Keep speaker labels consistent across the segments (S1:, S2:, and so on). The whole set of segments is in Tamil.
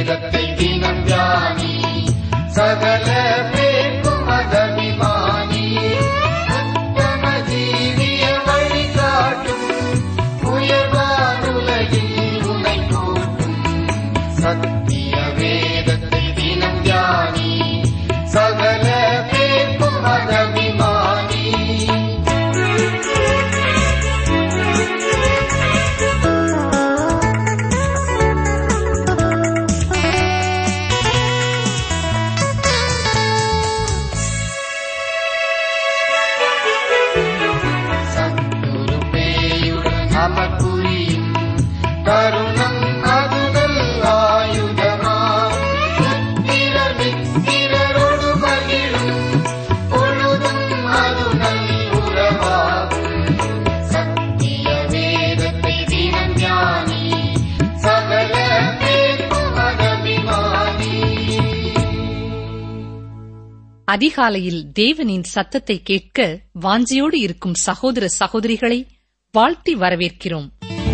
S1: வேதத்தை தினம் தியானி சகல பேர்க்கும் மதபிமானி உத்தம ஜீவிய வழிகாட்டும் உயர்வானுலகில் உனை கூட்டும் சத்திய வேதத்தை தினம் தியானி சகல பேர்க்கும் மதபிமானி சத்துரு பேயுடன் அமர்புரியும் கருணம் அதுதல் ஆயுதமாம் மித்திரர் மித்திரரோடு மகிழும் பொழுதும் அதுதல் உறவாகும் சத்திய வேதத்தை தினம் தியானி சகல பேர்க்கும் அகபிமானி
S2: அதிகாலையில் தேவனின் சத்தத்தை கேட்க வாஞ்சியோடு இருக்கும் சகோதர சகோதரிகளை வாழ்த்தி வரவேற்கிறோம்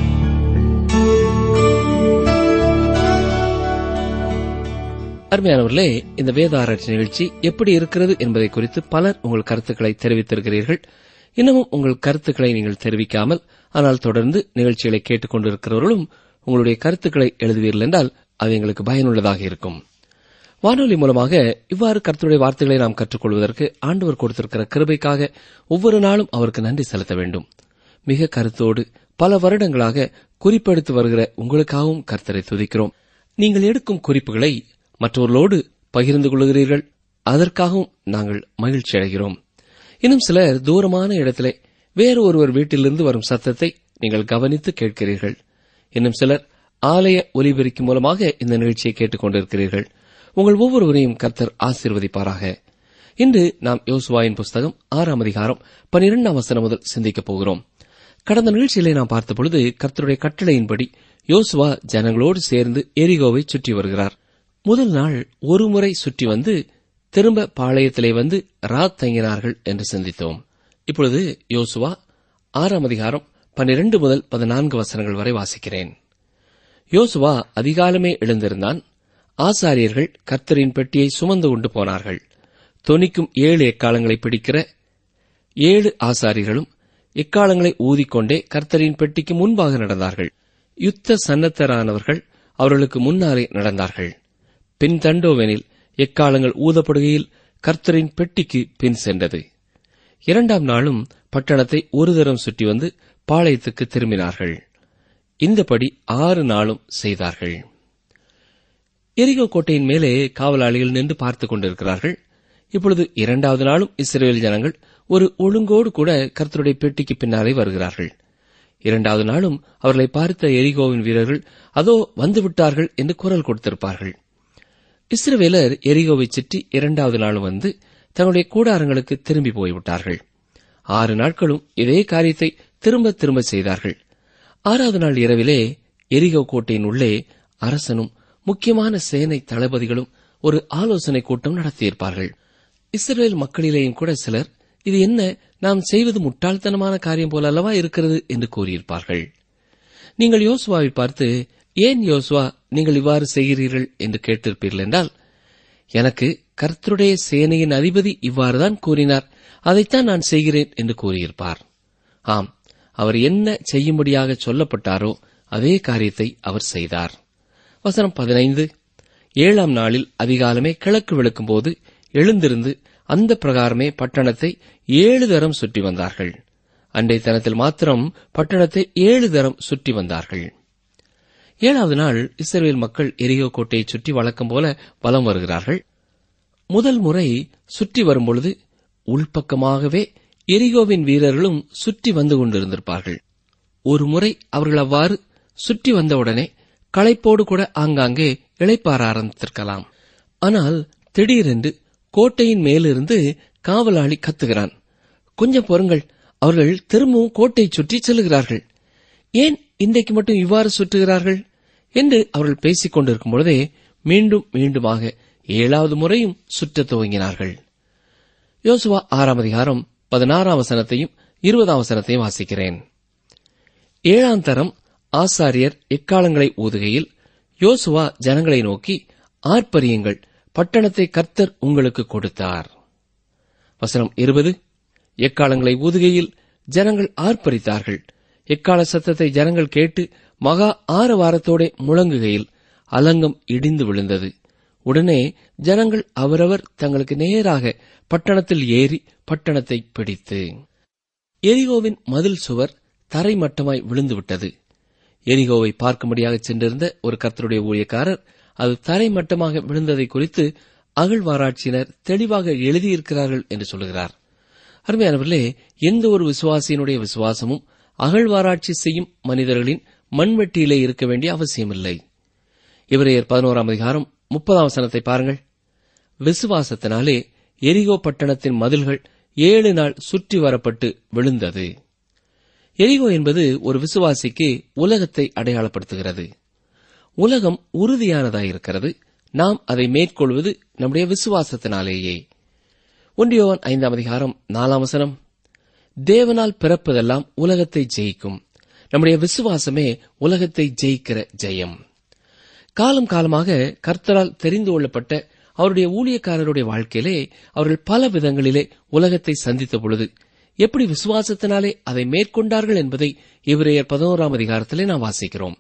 S3: அருமையானவர்களே இந்த வேத ஆராய்ச்சி நிகழ்ச்சி எப்படி இருக்கிறது என்பதை குறித்து பலர் உங்கள் கருத்துக்களை தெரிவித்திருக்கிறீர்கள் இன்னமும் உங்கள் கருத்துக்களை நீங்கள் தெரிவிக்காமல் ஆனால் தொடர்ந்து நிகழ்ச்சிகளை கேட்டுக் கொண்டிருக்கிறவர்களும் உங்களுடைய கருத்துக்களை எழுதுவீர்கள் என்றால் அது எங்களுக்கு பயனுள்ளதாக இருக்கும் வானொலி மூலமாக இவ்வாறு கர்த்தருடைய வார்த்தைகளை நாம் கற்றுக்கொள்வதற்கு ஆண்டவர் கொடுத்திருக்கிற கிருபைக்காக ஒவ்வொரு நாளும் அவருக்கு நன்றி செலுத்த வேண்டும் மிக கருத்தோடு பல வருடங்களாக குறிப்பெடுத்து வருகிற உங்களுக்காகவும் கர்த்தரை துதிக்கிறோம் நீங்கள் எடுக்கும் குறிப்புகளை மற்றவர்களோடு பகிர்ந்து கொள்கிறீர்கள் அதற்காகவும் நாங்கள் மகிழ்ச்சி அடைகிறோம் இன்னும் சிலர் தூரமான இடத்திலே வேறு ஒருவர் வீட்டிலிருந்து வரும் சத்தத்தை நீங்கள் கவனித்து கேட்கிறீர்கள் இன்னும் சிலர் ஆலய ஒலிபெருக்கி மூலமாக இந்த நிகழ்ச்சியை கேட்டுக் கொண்டிருக்கிறீர்கள் உங்கள் ஒவ்வொருவரையும் கர்த்தர் ஆசீர்வதிப்பாராக இன்று நாம் யோசுவாயின் புஸ்தகம் ஆறாம் அதிகாரம் பனிரெண்டாம் வசனம் முதல் சிந்திக்கப் போகிறோம் கடந்த நிகழ்ச்சியிலே நாம் பார்த்தபொழுது கர்த்தருடைய கட்டளையின்படி யோசுவா ஜனங்களோடு சேர்ந்து எரிகோவை சுற்றி வருகிறார் முதல் நாள் ஒருமுறை சுற்றி வந்து திரும்ப பாளையத்திலே வந்து ராத் தங்கினார்கள் என்று சிந்தித்தோம் இப்பொழுது யோசுவா ஆறாம் அதிகாரம் பன்னிரண்டு முதல் பதினான்கு வசனங்கள் வரை வாசிக்கிறேன் யோசுவா அதிகாலமே எழுந்திருந்தான் ஆசாரியர்கள் கர்த்தரின் பெட்டியை சுமந்து கொண்டு போனார்கள் தொனிக்கும் ஏழு எக்காலங்களை பிடிக்கிற ஏழு ஆசாரிகளும் எக்காலங்களை ஊதிக்கொண்டே கர்த்தரின் பெட்டிக்கு முன்பாக நடந்தார்கள் யுத்த சன்னத்தரானவர்கள் அவர்களுக்கு முன்னாலே நடந்தார்கள் பின் தண்டோவெனில் எக்காலங்கள் ஊதப்படுகையில் கர்த்தரின் பெட்டிக்கு பின் சென்றது இரண்டாம் நாளும் பட்டணத்தை ஒரு தரம் சுற்றி வந்து பாளையத்துக்கு திரும்பினார்கள் இந்தபடி ஆறு நாளும் செய்தார்கள் எரிகோ கோட்டையின் மேலே காவலாளிகள் நின்று பார்த்துக் கொண்டிருக்கிறார்கள் இப்பொழுது இரண்டாவது நாளும் இஸ்ரேல் ஜனங்கள் ஒரு ஒழுங்கோடு கூட கர்த்தருடைய பெட்டிக்கு பின்னாலே வருகிறார்கள் இரண்டாவது நாளும் அவர்களை பார்த்த எரிகோவின் வீரர்கள் அதோ வந்துவிட்டார்கள் என்று குரல் கொடுத்திருப்பார்கள் இஸ்ரவேலர் எரிகோவை சுற்றி இரண்டாவது நாளும் வந்து தங்களுடைய கூடாரங்களுக்கு திரும்பி போய்விட்டார்கள் ஆறு நாட்களும் இதே காரியத்தை திரும்ப திரும்ப செய்தார்கள் ஆறாவது நாள் இரவிலே எரிகோ கோட்டையின் உள்ளே அரசனும் முக்கியமான சேனை தளபதிகளும் ஒரு ஆலோசனை கூட்டம் நடத்தியிருப்பார்கள் இஸ்ரேல் மக்களிலேயும் கூட சிலர் இது என்ன நாம் செய்வது முட்டாள்தனமான காரியம் போல அல்லவா இருக்கிறது என்று கூறியிருப்பார்கள் நீங்கள் யோசுவாவை பார்த்து ஏன் யோசுவா நீங்கள் இவ்வாறு செய்கிறீர்கள் என்று கேட்டிருப்பீர்கள் என்றால் எனக்கு கர்த்தருடைய சேனையின் அதிபதி இவ்வாறுதான் கூறினார் அதைத்தான் நான் செய்கிறேன் என்று கூறியிருப்பார் ஆம் அவர் என்ன செய்யும்படியாக சொல்லப்பட்டாரோ அதே காரியத்தை அவர் செய்தார் வசனம் பதினைந்து ஏழாம் நாளில் அதிகாலமே கிழக்கு விளக்கும்போது எழுந்திருந்து அந்த பிரகாரமே பட்டணத்தை ஏழு தரம் சுற்றி வந்தார்கள் அன்றைய தனத்தில் மாத்திரம் பட்டணத்தை ஏழு தரம் சுற்றி வந்தார்கள் ஏழாவது நாள் இஸ்ரேல் மக்கள் எரியோ கோட்டையை சுற்றி வழக்கம் போல வலம் வருகிறார்கள் முதல் முறை சுற்றி வரும்பொழுது உள்பக்கமாகவே எரிகோவின் வீரர்களும் சுற்றி வந்து கொண்டிருந்திருப்பார்கள் ஒரு முறை அவர்கள் அவ்வாறு சுற்றி வந்தவுடனே களைப்போடு கூட ஆங்காங்கே இளைப்பாற ஆரம்பித்திருக்கலாம் ஆனால் திடீரென்று கோட்டையின் மேலிருந்து காவலாளி கத்துகிறான் கொஞ்சம் பொறுங்கள் அவர்கள் திரும்பவும் கோட்டை சுற்றி செல்லுகிறார்கள் ஏன் இன்றைக்கு மட்டும் இவ்வாறு சுற்றுகிறார்கள் என்று அவர்கள் பேசிக் கொண்டிருக்கும் பொழுதே மீண்டும் மீண்டுமாக ஏழாவது முறையும் சுற்றத் துவங்கினார்கள் யோசுவா ஆறாம் அதிகாரம் பதினாறாம் வசனத்தையும் இருபதாம் வசனத்தையும் வாசிக்கிறேன் ஏழாம் தரம் ஆசாரியர் எக்காலங்களை ஊதுகையில் யோசுவா ஜனங்களை நோக்கி ஆர்ப்பரியுங்கள் பட்டணத்தை கர்த்தர் உங்களுக்கு கொடுத்தார் வசனம் இருபது எக்காலங்களை ஊதுகையில் ஜனங்கள் ஆர்ப்பரித்தார்கள் எக்கால சத்தத்தை ஜனங்கள் கேட்டு மகா ஆரவாரத்தோடே முழங்குகையில் அலங்கம் இடிந்து விழுந்தது உடனே ஜனங்கள் அவரவர் தங்களுக்கு நேராக பட்டணத்தில் ஏறி பட்டணத்தை பிடித்து எரிகோவின் மதில் சுவர் தரைமட்டமாய் விழுந்துவிட்டது எரிகோவை பார்க்கும்படியாக சென்றிருந்த ஒரு கர்த்தருடைய ஊழியக்காரர் அது தரைமட்டமாக விழுந்ததை குறித்து அகழ்வாராய்ச்சியினர் தெளிவாக எழுதியிருக்கிறார்கள் என்று சொல்லுகிறார் அருமையானவர்களே எந்த ஒரு விசுவாசியினுடைய விசுவாசமும் அகழ்வாராய்ச்சி செய்யும் மனிதர்களின் மண்வெட்டியிலே இருக்க வேண்டிய அவசியமில்லை இவரையர் பதினோராம் அதிகாரம் முப்பதாம் வசனத்தை பாருங்கள் விசுவாசத்தினாலே எரிகோ பட்டணத்தின் மதில்கள் ஏழு நாள் சுற்றி வரப்பட்டு விழுந்தது எரிகோ என்பது ஒரு விசுவாசிக்கு உலகத்தை அடையாளப்படுத்துகிறது உலகம் உறுதியானதாயிருக்கிறது நாம் அதை மேற்கொள்வது நம்முடைய விசுவாசத்தினாலேயே ஒன்றியோவன் ஐந்தாம் அதிகாரம் நாலாம் வசனம் தேவனால் பிறப்பதெல்லாம் உலகத்தை ஜெயிக்கும் நம்முடைய விசுவாசமே உலகத்தை ஜெயிக்கிற ஜெயம் காலம் காலமாக கர்த்தரால் தெரிந்து கொள்ளப்பட்ட அவருடைய ஊழியக்காரருடைய வாழ்க்கையிலே அவர்கள் பல விதங்களிலே உலகத்தை சந்தித்த பொழுது எப்படி விசுவாசத்தினாலே அதை மேற்கொண்டார்கள் என்பதை இவரையர் பதினோராம் அதிகாரத்திலே நாம் வாசிக்கிறோம்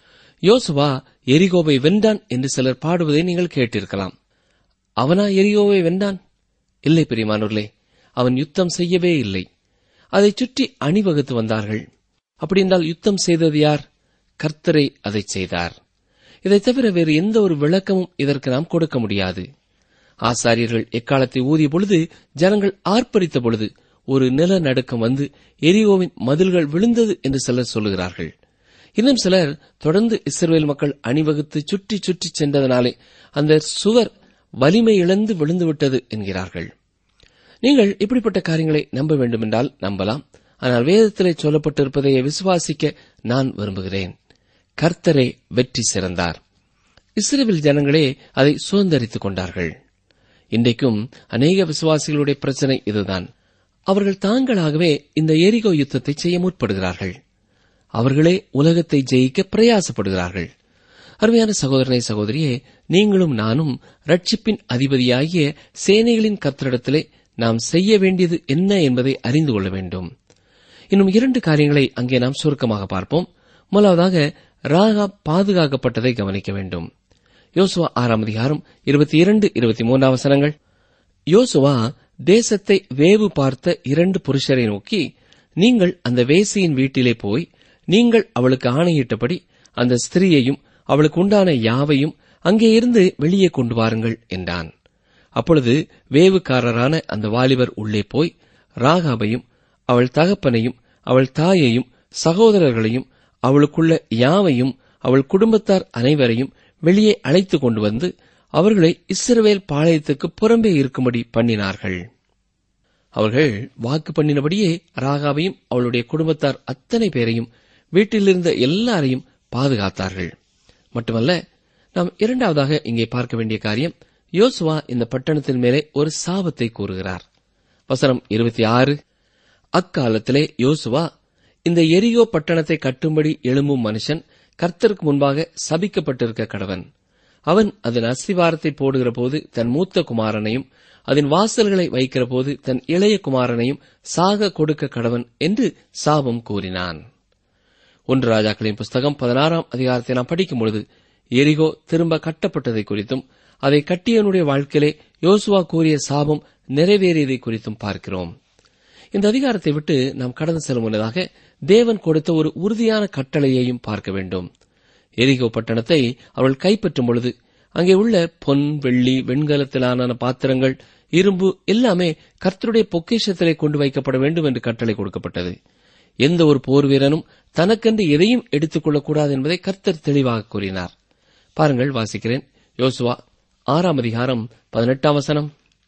S3: யோசுவா எரிகோவை வென்றான் என்று சிலர் பாடுவதை நீங்கள் கேட்டிருக்கலாம் அவனா எரிகோவை வென்றான் இல்லை பிரியமானோர்களே அவன் யுத்தம் செய்யவே இல்லை அதைச் சுற்றி அணிவகுத்து வந்தார்கள் அப்படி என்றால் யுத்தம் செய்தது யார் கர்த்தரை அதைச் செய்தார் இதைத் தவிர வேறு எந்த ஒரு விளக்கமும் இதற்கு நாம் கொடுக்க முடியாது ஆசாரியர்கள் எக்காலத்தை ஊதிய பொழுது ஜனங்கள் ஆர்ப்பரித்த பொழுது ஒரு நிலநடுக்கம் வந்து எரியோவின் மதில்கள் விழுந்தது என்று சிலர் சொல்லுகிறார்கள் இன்னும் சிலர் தொடர்ந்து இஸ்ரேல் மக்கள் அணிவகுத்து சுற்றி சுற்றி சென்றதனாலே அந்த சுவர் வலிமை இழந்து விழுந்துவிட்டது என்கிறார்கள் நீங்கள் இப்படிப்பட்ட காரியங்களை நம்ப வேண்டுமென்றால் நம்பலாம் ஆனால் வேதத்திலே சொல்லப்பட்டிருப்பதை விசுவாசிக்க நான் விரும்புகிறேன் கர்த்தரே வெற்றி சிறந்தார் இஸ்ரேல் ஜனங்களே அதை சுதந்திரித்துக் கொண்டார்கள் இன்றைக்கும் அநேக விசுவாசிகளுடைய பிரச்சனை இதுதான் அவர்கள் தாங்களாகவே இந்த எரிகோ யுத்தத்தை செய்ய முற்படுகிறார்கள் அவர்களே உலகத்தை ஜெயிக்க பிரயாசப்படுகிறார்கள் அருமையான சகோதரனை சகோதரியே நீங்களும் நானும் ரட்சிப்பின் அதிபதியாகிய சேனைகளின் கர்த்தரிடத்திலே நாம் செய்ய வேண்டியது என்ன என்பதை அறிந்து கொள்ள வேண்டும் இன்னும் இரண்டு காரியங்களை அங்கே நாம் சுருக்கமாக பார்ப்போம் முதலாவதாக ராகா பாதுகாக்கப்பட்டதை கவனிக்க வேண்டும் யோசுவா ஆறாம் அதிகாரம் இருபத்தி இரண்டு இருபத்தி மூன்றாம் வசனங்கள் யோசுவா தேசத்தை வேவு பார்த்த இரண்டு புருஷரை நோக்கி நீங்கள் அந்த வேசியின் வீட்டிலே போய் நீங்கள் அவளுக்கு ஆணையிட்டபடி அந்த ஸ்திரீயையும் அவளுக்கு உண்டான யாவையும் அங்கே இருந்து வெளியே கொண்டு வாருங்கள் என்றான் அப்பொழுது வேவுக்காரரான அந்த வாலிபர் உள்ளே போய் ராகாபையும் அவள் தகப்பனையும் அவள் தாயையும் சகோதரர்களையும் அவளுக்குள்ள யாவையும் அவள் குடும்பத்தார் அனைவரையும் வெளியே அழைத்து கொண்டு வந்து அவர்களை இஸ்ரவேல் பாளையத்துக்கு புறம்பே இருக்கும்படி பண்ணினார்கள் அவர்கள் வாக்கு பண்ணினபடியே ராகாவையும் அவளுடைய குடும்பத்தார் அத்தனை பேரையும் வீட்டிலிருந்த எல்லாரையும் பாதுகாத்தார்கள் மட்டுமல்ல நாம் இரண்டாவதாக இங்கே பார்க்க வேண்டிய காரியம் யோசுவா இந்த பட்டணத்தின் மேலே ஒரு சாபத்தை கூறுகிறார் வசனம் இருபத்தி ஆறு அக்காலத்திலே யோசுவா இந்த எரியோ பட்டணத்தை கட்டும்படி எழும்பும் மனுஷன் கர்த்தருக்கு முன்பாக சபிக்கப்பட்டிருக்க கடவன் அவன் அதன் அஸ்திவாரத்தை போடுகிற போது தன் மூத்த குமாரனையும் அதன் வாசல்களை வைக்கிற போது தன் இளைய குமாரனையும் சாக கொடுக்க கடவன் என்று சாபம் கூறினான் ஒன்று ராஜாக்களின் புஸ்தகம் பதினாறாம் அதிகாரத்தை நாம் படிக்கும் பொழுது எரிகோ திரும்ப கட்டப்பட்டதை குறித்தும் அதை கட்டியவனுடைய வாழ்க்கையிலே யோசுவா கூறிய சாபம் நிறைவேறியதை குறித்தும் பார்க்கிறோம் இந்த அதிகாரத்தை விட்டு நாம் கடந்து செல்லும் முன்னதாக தேவன் கொடுத்த ஒரு உறுதியான கட்டளையையும் பார்க்க வேண்டும் எரிகோ பட்டணத்தை அவள் கைப்பற்றும் பொழுது அங்கே உள்ள பொன் வெள்ளி வெண்கலத்திலான பாத்திரங்கள் இரும்பு எல்லாமே கர்த்தருடைய பொக்கிஷத்திலே கொண்டு வைக்கப்பட வேண்டும் என்று கட்டளை கொடுக்கப்பட்டது எந்த ஒரு போர் வீரனும் தனக்கென்று எதையும் எடுத்துக் கொள்ளக்கூடாது என்பதை கர்த்தர் தெளிவாக கூறினார் பாருங்கள் வாசிக்கிறேன் யோசுவா ஆறாம் அதிகாரம் பதினெட்டாம் வசனம்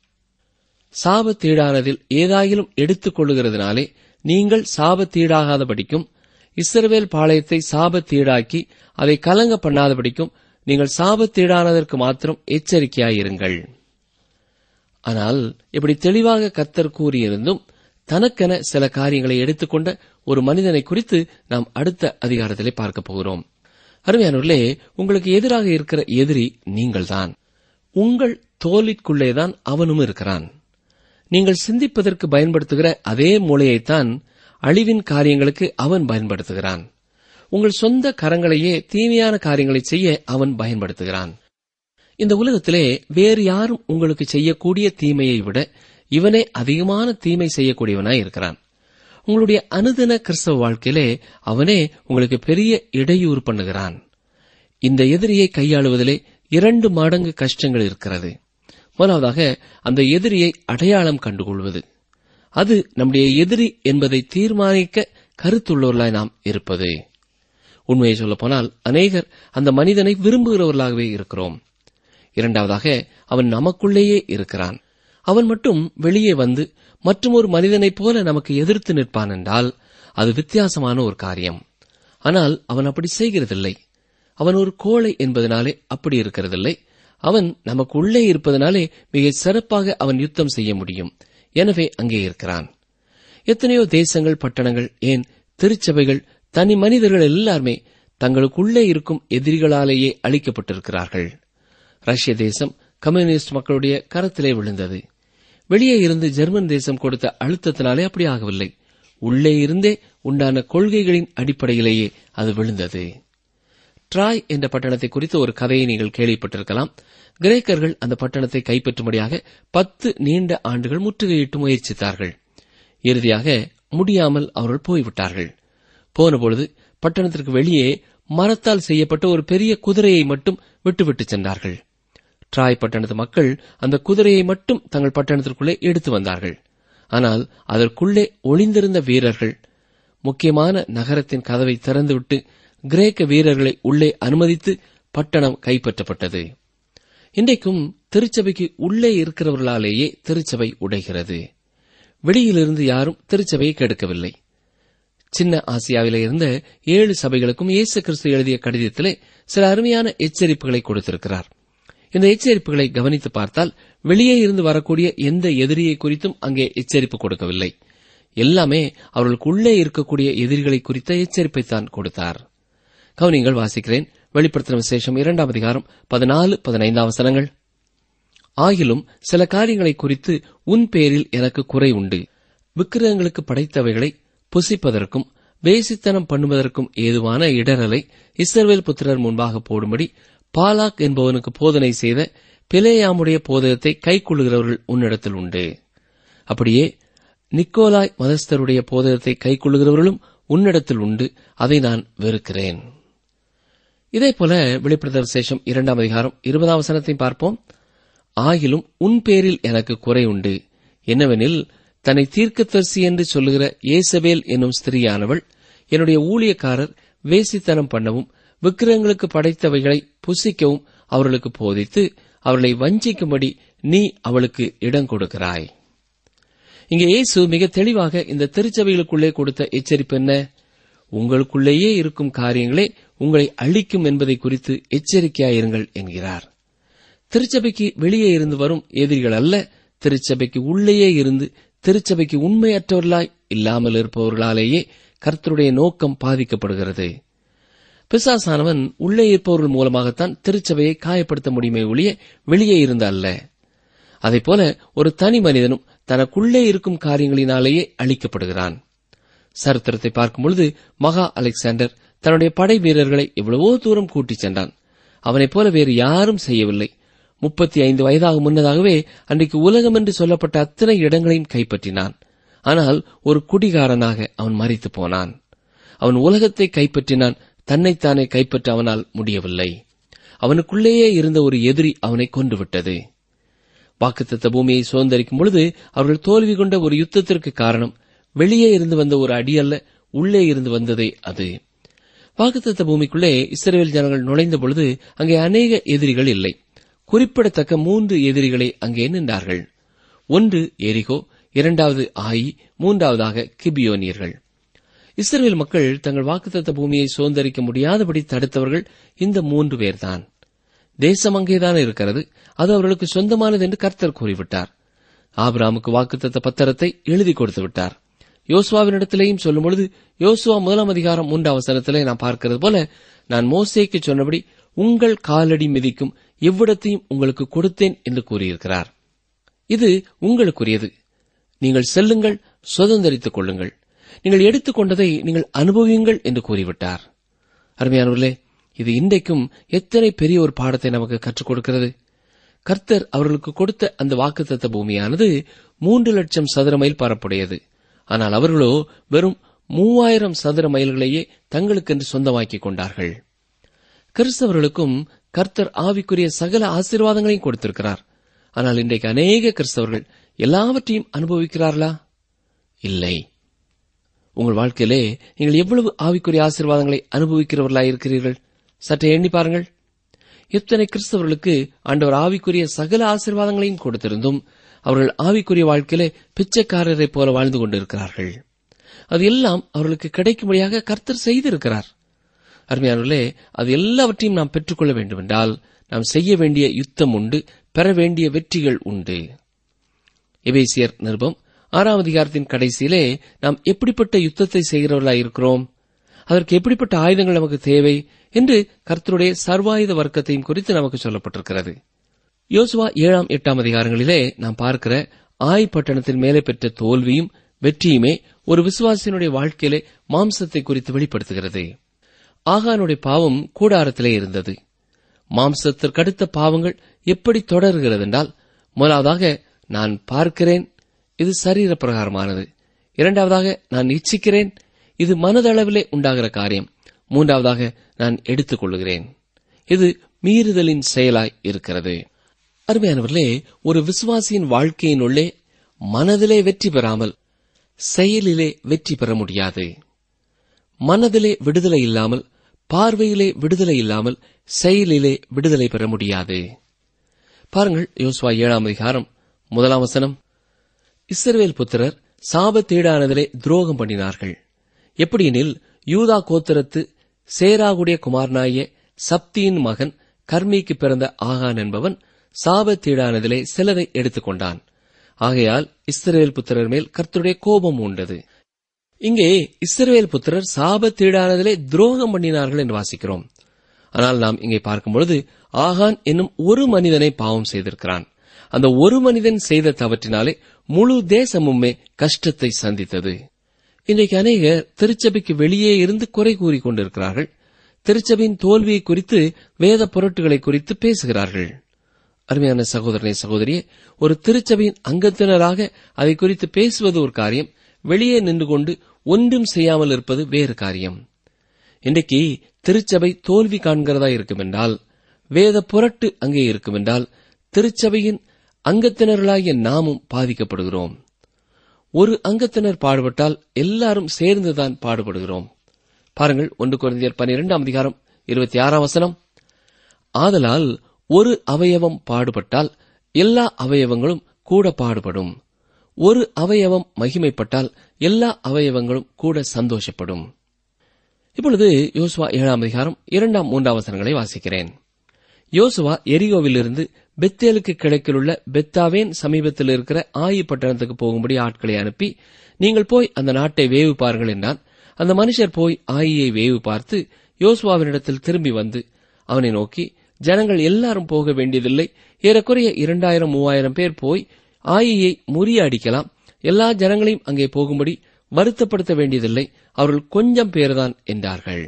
S3: சாபத்தீடானதில் ஏதாயிலும் எடுத்துக் கொள்ளுகிறதுனாலே நீங்கள் சாபத்தீடாகாதபடிக்கும் இஸ்ரவேல் பாளையத்தை சாபத்தீடாக்கி அதை கலங்க பண்ணாதபடிக்கும் நீங்கள் சாபத்தீடானதற்கு மாத்திரம் எச்சரிக்கையாயிருங்கள் ஆனால் இப்படி தெளிவாக கத்தர் கூறியிருந்தும் தனக்கென சில காரியங்களை எடுத்துக்கொண்ட ஒரு மனிதனை குறித்து நாம் அடுத்த அதிகாரத்திலே பார்க்க போகிறோம் அருமையானவர்களே உங்களுக்கு எதிராக இருக்கிற எதிரி நீங்கள்தான் உங்கள் தோலிற்குள்ளேதான் அவனும் இருக்கிறான் நீங்கள் சிந்திப்பதற்கு பயன்படுத்துகிற அதே மூளையைத்தான் அழிவின் காரியங்களுக்கு அவன் பயன்படுத்துகிறான் உங்கள் சொந்த கரங்களையே தீமையான காரியங்களை செய்ய அவன் பயன்படுத்துகிறான் இந்த உலகத்திலே வேறு யாரும் உங்களுக்கு செய்யக்கூடிய தீமையை விட இவனே அதிகமான தீமை செய்யக்கூடியவனாய் இருக்கிறான் உங்களுடைய அனுதின கிறிஸ்தவ வாழ்க்கையிலே அவனே உங்களுக்கு பெரிய இடையூறு பண்ணுகிறான் இந்த எதிரியை கையாளுவதிலே இரண்டு மடங்கு கஷ்டங்கள் இருக்கிறது முதலாவதாக அந்த எதிரியை அடையாளம் கண்டுகொள்வது அது நம்முடைய எதிரி என்பதை தீர்மானிக்க கருத்துள்ளவர்களாய் நாம் இருப்பது உண்மையை சொல்லப்போனால் அநேகர் அந்த மனிதனை விரும்புகிறவர்களாகவே இருக்கிறோம் இரண்டாவதாக அவன் நமக்குள்ளேயே இருக்கிறான் அவன் மட்டும் வெளியே வந்து மற்றும் ஒரு மனிதனைப் போல நமக்கு எதிர்த்து நிற்பான் என்றால் அது வித்தியாசமான ஒரு காரியம் ஆனால் அவன் அப்படி செய்கிறதில்லை அவன் ஒரு கோழை என்பதனாலே அப்படி இருக்கிறதில்லை அவன் நமக்கு உள்ளே இருப்பதனாலே மிக சிறப்பாக அவன் யுத்தம் செய்ய முடியும் எனவே அங்கே இருக்கிறான் எத்தனையோ தேசங்கள் பட்டணங்கள் ஏன் திருச்சபைகள் தனி மனிதர்கள் எல்லாருமே தங்களுக்குள்ளே இருக்கும் எதிரிகளாலேயே அழிக்கப்பட்டிருக்கிறார்கள் ரஷ்ய தேசம் கம்யூனிஸ்ட் மக்களுடைய கரத்திலே விழுந்தது வெளியே இருந்து ஜெர்மன் தேசம் கொடுத்த அழுத்தத்தினாலே அப்படி ஆகவில்லை உள்ளே இருந்தே உண்டான கொள்கைகளின் அடிப்படையிலேயே அது விழுந்தது ட்ராய் என்ற பட்டணத்தை குறித்து ஒரு கதையை நீங்கள் கேள்விப்பட்டிருக்கலாம் கிரேக்கர்கள் அந்த பட்டணத்தை கைப்பற்றும்படியாக பத்து நீண்ட ஆண்டுகள் முற்றுகையிட்டு முயற்சித்தார்கள் இறுதியாக முடியாமல் அவர்கள் போய்விட்டார்கள் போனபொழுது பட்டணத்திற்கு வெளியே மரத்தால் செய்யப்பட்ட ஒரு பெரிய குதிரையை மட்டும் விட்டுவிட்டு சென்றார்கள் ட்ராய் பட்டணத்து மக்கள் அந்த குதிரையை மட்டும் தங்கள் பட்டணத்திற்குள்ளே எடுத்து வந்தார்கள் ஆனால் அதற்குள்ளே ஒளிந்திருந்த வீரர்கள் முக்கியமான நகரத்தின் கதவை திறந்துவிட்டு கிரேக்க வீரர்களை உள்ளே அனுமதித்து பட்டணம் கைப்பற்றப்பட்டது இன்றைக்கும் திருச்சபைக்கு உள்ளே இருக்கிறவர்களாலேயே திருச்சபை உடைகிறது வெளியிலிருந்து யாரும் திருச்சபையை கெடுக்கவில்லை சின்ன ஆசியாவிலே இருந்த ஏழு சபைகளுக்கும் இயேசு கிறிஸ்து எழுதிய கடிதத்திலே சில அருமையான எச்சரிப்புகளை கொடுத்திருக்கிறார் இந்த எச்சரிப்புகளை கவனித்து பார்த்தால் வெளியே இருந்து வரக்கூடிய எந்த எதிரியை குறித்தும் அங்கே எச்சரிப்பு கொடுக்கவில்லை எல்லாமே அவர்களுக்கு உள்ளே இருக்கக்கூடிய எதிரிகளை குறித்த எச்சரிப்பைத்தான் கொடுத்தார் கவனிங்கள் வாசிக்கிறேன் வெளிப்படுத்தின விசேஷம் இரண்டாம் அதிகாரம் பதினாலு பதினைந்தாம் வசனங்கள் ஆகிலும் சில காரியங்களை குறித்து உன் பேரில் எனக்கு குறை உண்டு விக்கிரகங்களுக்கு படைத்தவைகளை புசிப்பதற்கும் வேசித்தனம் பண்ணுவதற்கும் ஏதுவான இடரலை இஸ்ரவேல் புத்திரர் முன்பாக போடும்படி பாலாக் என்பவனுக்கு போதனை செய்த பிலேயாமுடைய போதகத்தை கைக்கொள்ளுகிறவர்கள் உன்னிடத்தில் உண்டு அப்படியே நிக்கோலாய் மதஸ்தருடைய போதகத்தை கைக்கொள்ளுகிறவர்களும் உன்னிடத்தில் உண்டு அதை நான் வெறுக்கிறேன் இதேபோல வெளிப்படுத்த விசேஷம் இரண்டாம் அதிகாரம் இருபதாம் வசனத்தையும் பார்ப்போம் ஆகிலும் உன் பேரில் எனக்கு குறை உண்டு என்னவெனில் தன்னை தீர்க்கதரிசி என்று சொல்லுகிற ஏசபேல் என்னும் ஸ்திரீயானவள் என்னுடைய ஊழியக்காரர் வேசித்தனம் பண்ணவும் விக்கிரகங்களுக்கு படைத்தவைகளை புசிக்கவும் அவர்களுக்கு போதித்து அவர்களை வஞ்சிக்கும்படி நீ அவளுக்கு இடம் கொடுக்கிறாய் இங்கே இயேசு மிக தெளிவாக இந்த திருச்சபைகளுக்குள்ளே கொடுத்த எச்சரிப்பு என்ன உங்களுக்குள்ளேயே இருக்கும் காரியங்களே உங்களை அழிக்கும் என்பதை குறித்து எச்சரிக்கையாயிருங்கள் என்கிறார் திருச்சபைக்கு வெளியே இருந்து வரும் எதிரிகள் அல்ல திருச்சபைக்கு உள்ளேயே இருந்து திருச்சபைக்கு உண்மையற்றவர்களாய் இல்லாமல் இருப்பவர்களாலேயே கர்த்தருடைய நோக்கம் பாதிக்கப்படுகிறது பிசாசானவன் உள்ளே இருப்பவர்கள் மூலமாகத்தான் திருச்சபையை காயப்படுத்த முடியுமே ஒழிய வெளியே இருந்து அல்ல அதைப்போல ஒரு தனி மனிதனும் தனக்குள்ளே இருக்கும் காரியங்களினாலேயே அழிக்கப்படுகிறான் சரித்திரத்தை பார்க்கும் பொழுது மகா அலெக்சாண்டர் தன்னுடைய படை வீரர்களை எவ்வளவோ தூரம் கூட்டிச் சென்றான் அவனைப் போல வேறு யாரும் செய்யவில்லை முப்பத்தி ஐந்து வயதாக முன்னதாகவே அன்றைக்கு உலகம் என்று சொல்லப்பட்ட அத்தனை இடங்களையும் கைப்பற்றினான் ஆனால் ஒரு குடிகாரனாக அவன் மறித்து போனான் அவன் உலகத்தை கைப்பற்றினான் தன்னைத்தானே கைப்பற்ற அவனால் முடியவில்லை அவனுக்குள்ளேயே இருந்த ஒரு எதிரி அவனை கொன்றுவிட்டது வாக்குத்தத்த பூமியை சுதந்திரிக்கும் பொழுது அவர்கள் தோல்வி கொண்ட ஒரு யுத்தத்திற்கு காரணம் வெளியே இருந்து வந்த ஒரு அடி அல்ல உள்ளே இருந்து வந்ததே அது வாக்குத்தத்த பூமிக்குள்ளே இஸ்ரேல் ஜனங்கள் நுழைந்த பொழுது அங்கே அநேக எதிரிகள் இல்லை குறிப்பிடத்தக்க மூன்று எதிரிகளை அங்கே நின்றார்கள் ஒன்று எரிகோ இரண்டாவது ஆயி மூன்றாவதாக கிபியோனியர்கள் இஸ்ரேல் மக்கள் தங்கள் வாக்குத்தத்த பூமியை சுதந்திரிக்க முடியாதபடி தடுத்தவர்கள் இந்த மூன்று பேர்தான் தேசம் அங்கேதான் இருக்கிறது அது அவர்களுக்கு சொந்தமானது என்று கர்த்தர் கூறிவிட்டார் ஆபிராமுக்கு வாக்குத்தத்த பத்திரத்தை எழுதி கொடுத்து விட்டார் யோசுவாவினிடத்திலேயும் சொல்லும் பொழுது யோசுவா முதலாம் அதிகாரம் மூன்றாம் வசனத்திலே நாம் பார்க்கிறது போல நான் மோசேக்கு சொன்னபடி உங்கள் காலடி மிதிக்கும் எவ்விடத்தையும் உங்களுக்கு கொடுத்தேன் என்று கூறியிருக்கிறார் இது உங்களுக்குரியது நீங்கள் செல்லுங்கள் சுதந்திரித்துக் கொள்ளுங்கள் நீங்கள் எடுத்துக்கொண்டதை நீங்கள் அனுபவியுங்கள் என்று கூறிவிட்டார் அருமையானவர்களே இது இன்றைக்கும் எத்தனை பெரிய ஒரு பாடத்தை நமக்கு கற்றுக் கொடுக்கிறது கர்த்தர் அவர்களுக்கு கொடுத்த அந்த வாக்குத்தத்த பூமியானது மூன்று லட்சம் சதுர மைல் பரப்புடையது ஆனால் அவர்களோ வெறும் மூவாயிரம் சதுர மைல்களையே தங்களுக்கென்று சொந்தமாக்கிக் கொண்டார்கள் கிறிஸ்தவர்களுக்கும் கர்த்தர் ஆவிக்குரிய சகல ஆசீர்வாதங்களையும் கொடுத்திருக்கிறார் ஆனால் இன்றைக்கு அநேக கிறிஸ்தவர்கள் எல்லாவற்றையும் அனுபவிக்கிறார்களா இல்லை உங்கள் வாழ்க்கையிலே நீங்கள் எவ்வளவு ஆவிக்குரிய ஆசீர்வாதங்களை அனுபவிக்கிறவர்களாய் இருக்கிறீர்கள் சற்றே எண்ணி பாருங்கள் எத்தனை கிறிஸ்தவர்களுக்கு ஆண்டவர் ஆவிக்குரிய சகல ஆசீர்வாதங்களையும் கொடுத்திருந்தும் அவர்கள் ஆவிக்குரிய வாழ்க்கையிலே பிச்சைக்காரரைப் போல வாழ்ந்து கொண்டிருக்கிறார்கள் அது எல்லாம் அவர்களுக்கு கிடைக்கும்படியாக கர்த்தர் செய்திருக்கிறார் அருமையானவர்களே அது எல்லாவற்றையும் நாம் பெற்றுக்கொள்ள வேண்டுமென்றால் நாம் செய்ய வேண்டிய யுத்தம் உண்டு பெற வேண்டிய வெற்றிகள் உண்டு எபேசியர் நிருபம் ஆறாம் அதிகாரத்தின் கடைசியிலே நாம் எப்படிப்பட்ட யுத்தத்தை செய்கிறவர்களாய் இருக்கிறோம் அதற்கு எப்படிப்பட்ட ஆயுதங்கள் நமக்கு தேவை என்று கர்த்தருடைய சர்வாயுத வர்க்கத்தையும் குறித்து நமக்கு சொல்லப்பட்டிருக்கிறது யோசுவா ஏழாம் எட்டாம் அதிகாரங்களிலே நாம் பார்க்கிற ஆய் பட்டணத்தின் மேலே பெற்ற தோல்வியும் வெற்றியுமே ஒரு விசுவாசியினுடைய வாழ்க்கையிலே மாம்சத்தை குறித்து வெளிப்படுத்துகிறது ஆகானுடைய பாவம் கூடாரத்திலே இருந்தது மாம்சத்திற்கு அடுத்த பாவங்கள் எப்படி தொடர்கிறது என்றால் முதலாவதாக நான் பார்க்கிறேன் இது சரீர பிரகாரமானது இரண்டாவதாக நான் இச்சிக்கிறேன் இது மனதளவிலே உண்டாகிற காரியம் மூன்றாவதாக நான் எடுத்துக் கொள்கிறேன் இது மீறுதலின் செயலாய் இருக்கிறது அருமையானவர்களே ஒரு விசுவாசியின் வாழ்க்கையினுள்ளே மனதிலே வெற்றி பெறாமல் செயலிலே வெற்றி பெற முடியாது மனதிலே விடுதலை இல்லாமல் பார்வையிலே விடுதலை இல்லாமல் செயலிலே விடுதலை பெற முடியாது பாருங்கள் யோசுவா ஏழாம் அதிகாரம் முதலாம் வசனம் இஸ்ரவேல் புத்திரர் சாபத்தீடானதிலே துரோகம் பண்ணினார்கள் எப்படியெனில் யூதா கோத்திரத்து சேராகுடைய குமாரனாய சப்தியின் மகன் கர்மிக்கு பிறந்த ஆகான் என்பவன் சாபத்தீடானதிலே சிலரை எடுத்துக்கொண்டான் ஆகையால் இஸ்ரவேல் புத்திரர் மேல் கர்த்தருடைய கோபம் உண்டது இங்கே இஸ்ரவேல் புத்திரர் சாபத்தீடானதிலே துரோகம் பண்ணினார்கள் என்று வாசிக்கிறோம் ஆனால் நாம் இங்கே பார்க்கும்பொழுது ஆகான் என்னும் ஒரு மனிதனை பாவம் செய்திருக்கிறான் அந்த ஒரு மனிதன் செய்த தவற்றினாலே முழு தேசமுமே கஷ்டத்தை சந்தித்தது இன்றைக்கு அநேகர் திருச்சபைக்கு வெளியே இருந்து குறை கூறிக் கொண்டிருக்கிறார்கள் திருச்சபையின் தோல்வியை குறித்து வேத பொருட்களை குறித்து பேசுகிறார்கள் அருமையான சகோதரனை சகோதரியே ஒரு திருச்சபையின் அங்கத்தினராக அதை குறித்து பேசுவது ஒரு காரியம் வெளியே நின்று கொண்டு ஒன்றும் செய்யாமல் இருப்பது வேறு காரியம் இன்றைக்கு திருச்சபை தோல்வி காண்கிறதா இருக்குமென்றால் வேத புரட்டு அங்கே இருக்குமென்றால் திருச்சபையின் அங்கத்தினர்களாகிய நாமும் பாதிக்கப்படுகிறோம் ஒரு அங்கத்தினர் பாடுபட்டால் எல்லாரும் சேர்ந்துதான் பாடுபடுகிறோம் பாருங்கள் ஒன்று குழந்தையர் பன்னிரெண்டாம் அதிகாரம் இருபத்தி ஆறாம் வசனம் ஆதலால் ஒரு அவயவம் பாடுபட்டால் எல்லா அவயவங்களும் கூட பாடுபடும் ஒரு அவயவம் மகிமைப்பட்டால் எல்லா அவயவங்களும் கூட சந்தோஷப்படும் இப்பொழுது யோசுவா ஏழாம் அதிகாரம் இரண்டாம் மூன்றாம் வசனங்களை வாசிக்கிறேன் யோசுவா எரியோவிலிருந்து பெத்தேலுக்கு கிழக்கிலுள்ள பெத்தாவேன் சமீபத்தில் இருக்கிற ஆயி பட்டணத்துக்கு போகும்படி ஆட்களை அனுப்பி நீங்கள் போய் அந்த நாட்டை வேவு பாருங்கள் என்றான் அந்த மனுஷர் போய் ஆயியை வேவு பார்த்து யோசுவாவினிடத்தில் திரும்பி வந்து அவனை நோக்கி ஜனங்கள் எல்லாரும் போக வேண்டியதில்லை ஏறக்குறைய இரண்டாயிரம் மூவாயிரம் பேர் போய் ஆயியை முறியடிக்கலாம் எல்லா ஜனங்களையும் அங்கே போகும்படி வருத்தப்படுத்த வேண்டியதில்லை அவர்கள் கொஞ்சம் பேர்தான் என்றார்கள்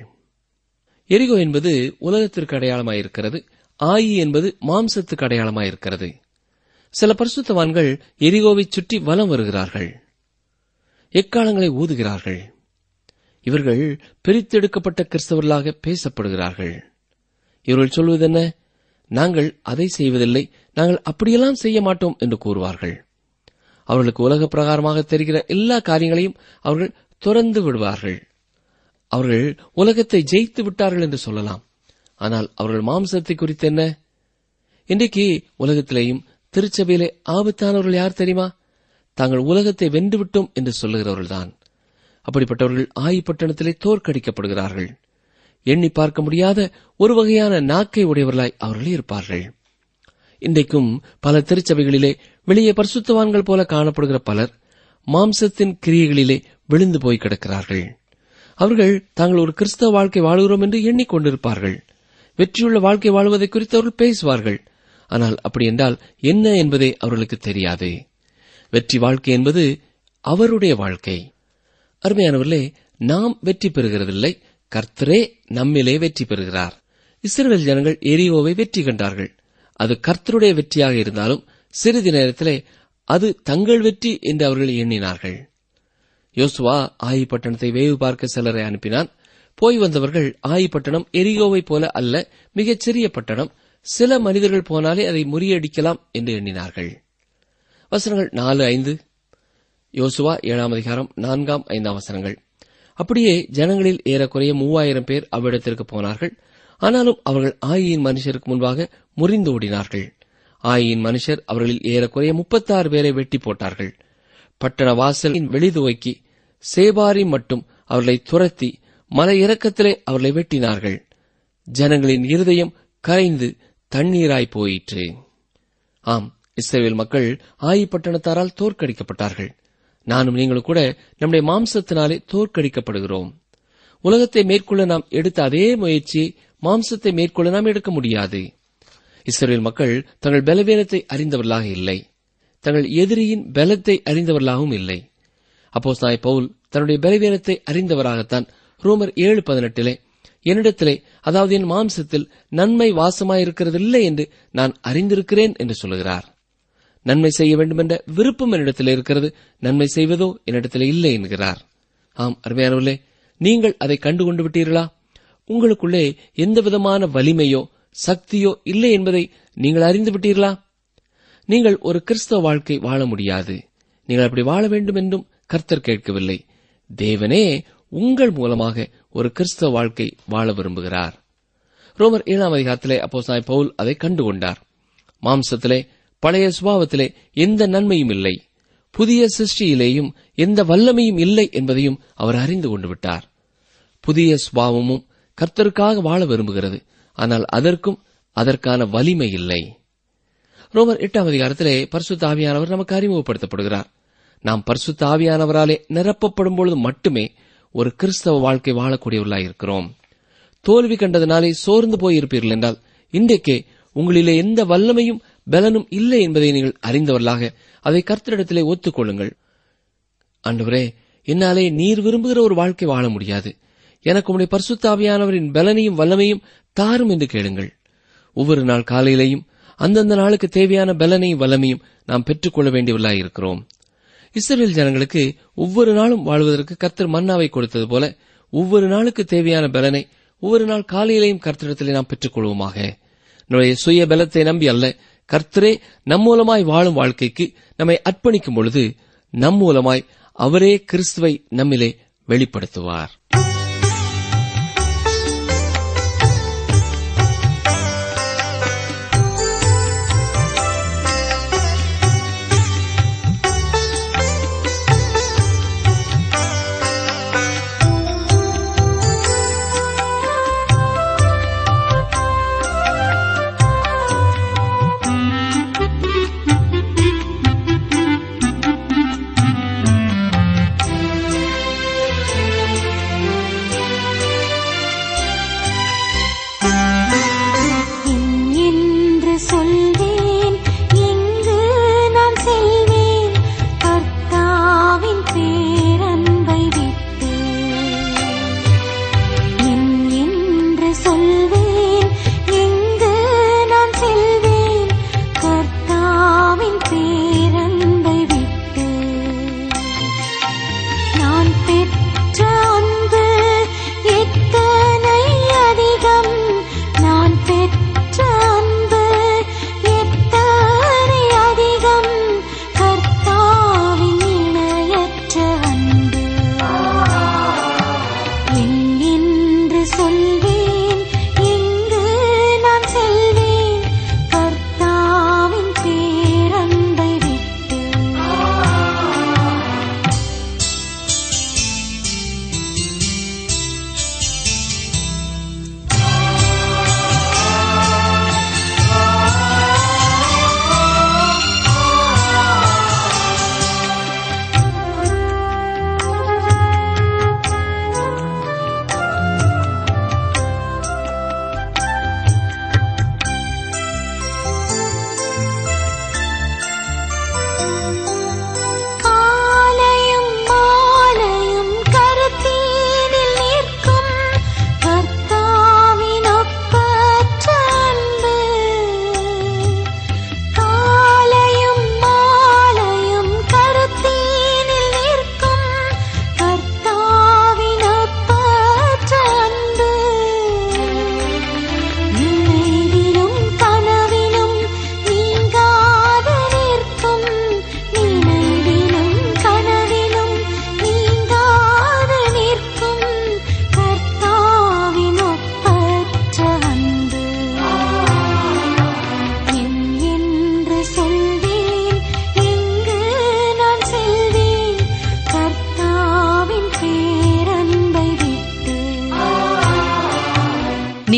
S3: எரிகோ என்பது உலகத்திற்கு அடையாளமாயிருக்கிறது ஆயி என்பது மாம்சத்துக்கு அடையாளமாயிருக்கிறது சில பரிசுத்தவான்கள் எரிகோவைச் சுற்றி வலம் வருகிறார்கள் எக்காலங்களை ஊதுகிறார்கள் இவர்கள் பிரித்தெடுக்கப்பட்ட கிறிஸ்தவர்களாக பேசப்படுகிறார்கள் இவர்கள் சொல்வது என்ன நாங்கள் அதை செய்வதில்லை நாங்கள் அப்படியெல்லாம் செய்ய மாட்டோம் என்று கூறுவார்கள் அவர்களுக்கு உலக பிரகாரமாக தெரிகிற எல்லா காரியங்களையும் அவர்கள் துறந்து விடுவார்கள் அவர்கள் உலகத்தை ஜெயித்து விட்டார்கள் என்று சொல்லலாம் ஆனால் அவர்கள் மாம்சத்தை குறித்து என்ன இன்றைக்கு உலகத்திலேயும் திருச்சபையிலே ஆபத்தானவர்கள் யார் தெரியுமா தாங்கள் உலகத்தை வென்றுவிட்டோம் என்று சொல்லுகிறவர்கள்தான் அப்படிப்பட்டவர்கள் ஆயிப்பட்டணத்திலே தோற்கடிக்கப்படுகிறார்கள் எண்ணி பார்க்க முடியாத ஒரு வகையான நாக்கை உடையவர்களாய் அவர்கள் இருப்பார்கள் இன்றைக்கும் பல திருச்சபைகளிலே வெளியே பரிசுத்தவான்கள் போல காணப்படுகிற பலர் மாம்சத்தின் கிரியைகளிலே விழுந்து போய் கிடக்கிறார்கள் அவர்கள் தாங்கள் ஒரு கிறிஸ்தவ வாழ்க்கை வாழுகிறோம் என்று எண்ணிக்கொண்டிருப்பார்கள் வெற்றியுள்ள வாழ்க்கை வாழ்வதை குறித்து அவர்கள் பேசுவார்கள் ஆனால் அப்படி என்றால் என்ன என்பதே அவர்களுக்கு தெரியாது வெற்றி வாழ்க்கை என்பது அவருடைய வாழ்க்கை அருமையானவர்களே நாம் வெற்றி பெறுகிறதில்லை கர்த்தரே நம்மிலே வெற்றி பெறுகிறார் இஸ்ரவேல் ஜனங்கள் எரியோவை வெற்றி கண்டார்கள் அது கர்த்தருடைய வெற்றியாக இருந்தாலும் சிறிது நேரத்திலே அது தங்கள் வெற்றி என்று அவர்கள் எண்ணினார்கள் யோசுவா ஆயி பட்டணத்தை வேவு பார்க்க சிலரை அனுப்பினான் போய் வந்தவர்கள் ஆயி பட்டணம் எரியோவைப் போல அல்ல மிகச் சிறிய பட்டணம் சில மனிதர்கள் போனாலே அதை முறியடிக்கலாம் என்று எண்ணினார்கள் வசனங்கள் நாலு ஐந்து யோசுவா ஏழாம் அதிகாரம் நான்காம் ஐந்தாம் வசனங்கள் அப்படியே ஜனங்களில் ஏறக்குறைய மூவாயிரம் பேர் அவ்விடத்திற்கு போனார்கள் ஆனாலும் அவர்கள் ஆயியின் மனுஷருக்கு முன்பாக முறிந்து ஓடினார்கள் ஆயியின் மனுஷர் அவர்களில் ஏறக்குறைய முப்பத்தாறு பேரை வெட்டி போட்டார்கள் பட்டண வாசலின் வெளிதுவைக்கு சேபாரி மட்டும் அவர்களை துரத்தி மலை இறக்கத்திலே அவர்களை வெட்டினார்கள் ஜனங்களின் இருதயம் கரைந்து தண்ணீராய் போயிற்று ஆம் இஸ்ரேல் மக்கள் ஆயி பட்டணத்தாரால் தோற்கடிக்கப்பட்டார்கள் நானும் நீங்களும் கூட நம்முடைய மாம்சத்தினாலே தோற்கடிக்கப்படுகிறோம் உலகத்தை மேற்கொள்ள நாம் எடுத்த அதே முயற்சியை மாம்சத்தை மேற்கொள்ள நாம் எடுக்க முடியாது இஸ்ரேல் மக்கள் தங்கள் பலவீனத்தை அறிந்தவர்களாக இல்லை தங்கள் எதிரியின் பலத்தை அறிந்தவர்களாகவும் இல்லை அப்போ நாய் பவுல் தன்னுடைய பலவீனத்தை அறிந்தவராகத்தான் ரோமர் ஏழு பதினெட்டிலே என்னிடத்திலே அதாவது என் மாம்சத்தில் நன்மை வாசமாயிருக்கிறதில்லை என்று நான் அறிந்திருக்கிறேன் என்று சொல்லுகிறார் நன்மை செய்ய வேண்டும் என்ற விருப்பம் என்னிடத்தில் இருக்கிறது நன்மை செய்வதோ என்னிடத்தில் இல்லை என்கிறார் ஆம் அருமையானவர்களே நீங்கள் அதை கண்டுகொண்டு விட்டீர்களா உங்களுக்குள்ளே எந்த விதமான வலிமையோ சக்தியோ இல்லை என்பதை நீங்கள் அறிந்து விட்டீர்களா நீங்கள் ஒரு கிறிஸ்தவ வாழ்க்கை வாழ முடியாது நீங்கள் அப்படி வாழ வேண்டும் என்றும் கர்த்தர் கேட்கவில்லை தேவனே உங்கள் மூலமாக ஒரு கிறிஸ்தவ வாழ்க்கை வாழ விரும்புகிறார் ரோமர் ஏழாம் அதிகாரத்திலே அப்போ சாய் பவுல் அதை கண்டுகொண்டார் மாம்சத்திலே பழைய சுபாவத்திலே எந்த நன்மையும் இல்லை புதிய சிருஷ்டியிலேயும் எந்த வல்லமையும் இல்லை என்பதையும் அவர் அறிந்து கொண்டு விட்டார் புதிய சுபாவமும் கர்த்தருக்காக வாழ விரும்புகிறது ஆனால் அதற்கும் அதற்கான வலிமை இல்லை ரோமர் எட்டாம் அதிகாரத்திலே பரிசுத்த ஆவியானவர் நமக்கு அறிமுகப்படுத்தப்படுகிறார் நாம் பரிசுத்த ஆவியானவராலே நிரப்பப்படும் பொழுது மட்டுமே ஒரு கிறிஸ்தவ வாழ்க்கை வாழக்கூடியவர்களாய் இருக்கிறோம் தோல்வி கண்டதினாலே சோர்ந்து போயிருப்பீர்கள் என்றால் இன்றைக்கே உங்களிலே எந்த வல்லமையும் பலனும் இல்லை என்பதை நீங்கள் அறிந்தவர்களாக அதை கர்த்தரிடத்திலே ஒத்துக்கொள்ளுங்கள் ஆண்டவரே என்னாலே நீர் விரும்புகிற ஒரு வாழ்க்கை வாழ முடியாது எனக்கு உம்முடைய பரிசுத்தாவியானவரின் பலனையும் வல்லமையும் தாரும் என்று கேளுங்கள் ஒவ்வொரு நாள் காலையிலேயும் அந்தந்த நாளுக்கு தேவையான பலனையும் வல்லமையும் நாம் பெற்றுக்கொள்ள வேண்டியவர்களாய் இருக்கிறோம் இஸ்ரேல் ஜனங்களுக்கு ஒவ்வொரு நாளும் வாழ்வதற்கு கர்த்தர் மன்னாவை கொடுத்தது போல ஒவ்வொரு நாளுக்கு தேவையான பலனை ஒவ்வொரு நாள் காலையிலேயும் கர்த்தரிடத்திலே நாம் பெற்றுக்கொள்வோமாக நம்முடைய சுய பலத்தை நம்பி அல்ல கர்த்தரே நம் மூலமாய் வாழும் வாழ்க்கைக்கு நம்மை அர்ப்பணிக்கும் பொழுது நம் மூலமாய் அவரே கிறிஸ்துவை நம்மிலே வெளிப்படுத்துவார்
S1: ஆ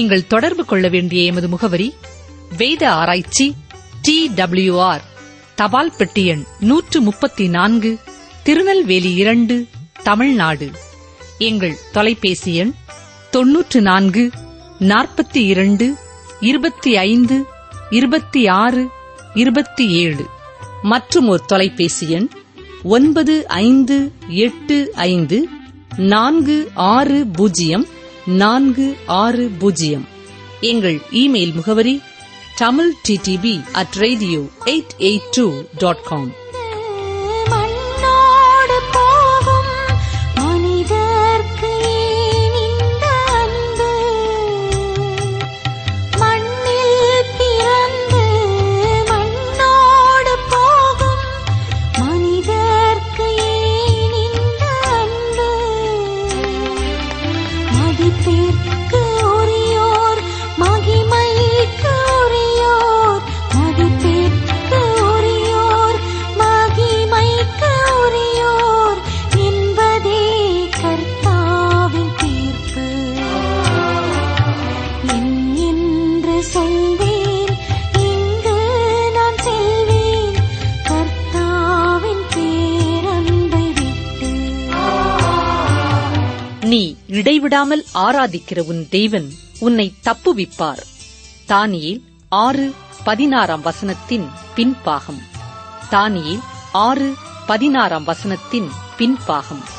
S2: நீங்கள் தொடர்பு கொள்ள வேண்டிய எமது முகவரி வேத ஆராய்ச்சி டி ஆர் தபால் பெட்டி எண் நூற்று முப்பத்தி நான்கு திருநெல்வேலி இரண்டு தமிழ்நாடு எங்கள் தொலைபேசி எண் தொன்னூற்று நான்கு நாற்பத்தி இரண்டு இருபத்தி ஐந்து இருபத்தி ஆறு இருபத்தி ஏழு மற்றும் ஒரு தொலைபேசி எண் ஒன்பது ஐந்து எட்டு ஐந்து நான்கு ஆறு பூஜ்ஜியம் நான்கு ஆறு பூஜ்ஜியம் எங்கள் இமெயில் முகவரி Tamil TDP at radio eight eight two dot com
S4: மண்ணோடு போகும் மனிதர்க்கு ஏன் இந்த அன்பு மண்ணில் பிறந்து மண்ணோடு போகும் மனிதர்க்கு ஏன் இந்த அன்பு மதிப்பிற்கு உரியோர் மகிமைக்கு உரியோர் மதிப்பிற்கு உரியோர் மகிமைக்கு உரியோர் என்பதே கர்த்தாவின் தீர்ப்பு என் என்று சொல்வேன் இங்கு நான் செல்வேன் கர்த்தாவின் பேரன்பை விட்டு
S2: நீ இடைவிடாமல் ஆராதிக்கிற உன் தேவன் உன்னை தப்புவிப்பார் தானியேல் ஆறு பதினாறாம் வசனத்தின் பின்பாகம் தானியேல் ஆறு பதினாறாம் வசனத்தின் பின்பாகம்